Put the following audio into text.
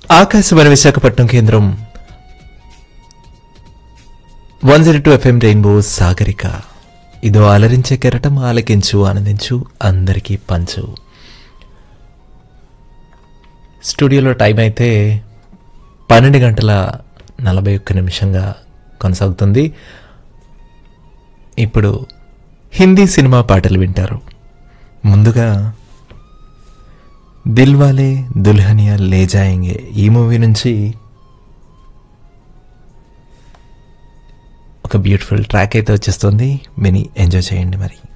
ఆకాశవాణి విశాఖపట్నం కేంద్రం one zero two FM rainbow Sagarika ఇదో అలరించే కెరటం ఆలకించు ఆనందించు అందరికీ పంచు స్టూడియోలో టైం అయితే పన్నెండు గంటల నలభై ఒక్క నిమిషంగా కొనసాగుతుంది ఇప్పుడు హిందీ సినిమా పాటలు వింటారు ముందుగా దిల్వాలే దుల్హనియా లే జాయింగే ఈ మూవీ నుంచి ఒక బ్యూటిఫుల్ ట్రాక్ అయితే వచ్చేస్తుంది విని ఎంజాయ్ చేయండి మరి